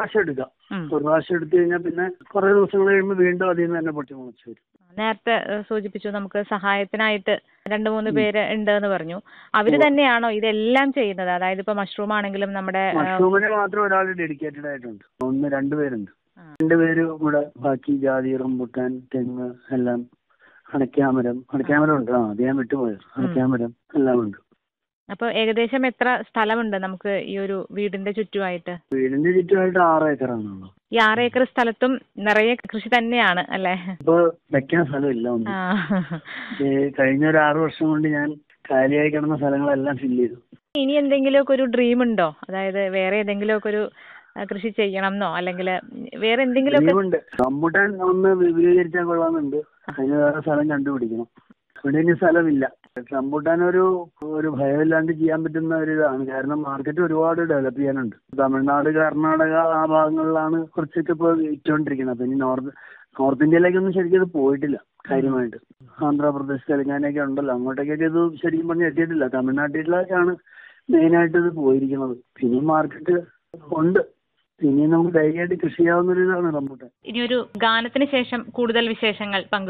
പ്രാവശ്യം എടുക്കാം ഉം. ഒരു പ്രാവശ്യം എടുത്തു കഴിഞ്ഞാൽ പിന്നെ കുറെ ദിവസങ്ങൾ കഴിയുമ്പോൾ വീണ്ടും അതിൽ നിന്ന് തന്നെ പൊട്ടി മുളച്ച് വരും നേരത്തെ ഏഹ്, സൂചിപ്പിച്ചു നമുക്ക് സഹായത്തിനായിട്ട് രണ്ട് മൂന്ന് പേര് ഉണ്ട് എന്ന് പറഞ്ഞു അവര് തന്നെയാണോ ഇതെല്ലാം ചെയ്യുന്നത് അതായത് ഇപ്പൊ മഷ്റൂം ആണെങ്കിലും നമ്മുടെ ഏഹ്, മഷ്റൂമിന് മാത്രം ഒരാൾ ഡെഡിക്കേറ്റഡ് ആയിട്ടുണ്ട് ഒന്ന് രണ്ടുപേരുണ്ട് ആ. രണ്ടുപേര് കൂടെ ബാക്കി ജാതി റംബുട്ടാൻ തെങ്ങ് എല്ലാം അണക്കാമരം അണക്കാമരം ഉണ്ട് ആ അത് ഞാൻ വിട്ടുപോയത് അണക്കാമരം എല്ലാം ഉണ്ട് അപ്പൊ ഏകദേശം എത്ര സ്ഥലമുണ്ട് നമുക്ക് ഈ ഒരു വീടിന്റെ ചുറ്റുമായിട്ട് വീടിന്റെ ചുറ്റുമായിട്ട് ആറ് ഏക്കറാണുള്ളത് ഈ ആറ് ഏക്കർ സ്ഥലത്തും നിറയെ കൃഷി തന്നെയാണ് അല്ലേ ഇപ്പൊ വെക്കാൻ സ്ഥലമില്ല ഒന്നും ആ ഈ കഴിഞ്ഞ ഒരു ആറു വർഷം കൊണ്ട് ഞാൻ കാലിയായി കിടന്ന സ്ഥലങ്ങളെല്ലാം ഫില്ല് ചെയ്തു ഇനി എന്തെങ്കിലുമൊക്കെ ഒരു ഡ്രീം ഉണ്ടോ അതായത് വേറെ ഏതെങ്കിലുമൊക്കെ ഒരു ആ, കൃഷി ചെയ്യണം എന്നോ അല്ലെങ്കിൽ വേറെ എന്തെങ്കിലുമൊക്കെ ഉണ്ട് റംബുട്ടാൻ ഒന്ന് വിപുലീകരിച്ചാൽ കൊള്ളാമെന്നുണ്ട് അതിന് വേറെ സ്ഥലം കണ്ടുപിടിക്കണം ഇവിടെ ഇനി സ്ഥലമില്ല റംബുട്ടാൻ ഒരു ഒരു ഭയമില്ലാണ്ട് ചെയ്യാൻ പറ്റുന്ന ഒരു ഇതാണ് കാരണം മാർക്കറ്റ് ഒരുപാട് ഡെവലപ്പ് ചെയ്യാനുണ്ട് തമിഴ്നാട് കർണാടക ആ ഭാഗങ്ങളിലാണ് കുറച്ചൊക്കെ ഇപ്പോൾ വിറ്റുകൊണ്ടിരിക്കുന്നത് അപ്പൊ ഇനി നോർത്ത് നോർത്ത് ഇന്ത്യയിലേക്കൊന്നും ശരിക്കും ഇത് പോയിട്ടില്ല കാര്യമായിട്ട് ആന്ധ്രാപ്രദേശ് തെലങ്കാനയൊക്കെ ഉണ്ടല്ലോ അങ്ങോട്ടേക്കൊക്കെ ഇത് ശരിക്കും പറഞ്ഞാൽ എത്തിയിട്ടില്ല തമിഴ്നാട്ടിലേക്കാണ് മെയിനായിട്ട് ഇത് പോയിരിക്കുന്നത് പിന്നെ മാർക്കറ്റ് ഉണ്ട് പിന്നെ നമുക്ക് ധൈര്യമായിട്ട് കൃഷി ചെയ്യാവുന്ന ഒരു ഇതാണ് റംബുട്ടാൻ ഇനി ഒരു ഗാനത്തിന് ശേഷം കൂടുതൽ വിശേഷങ്ങൾ പങ്കു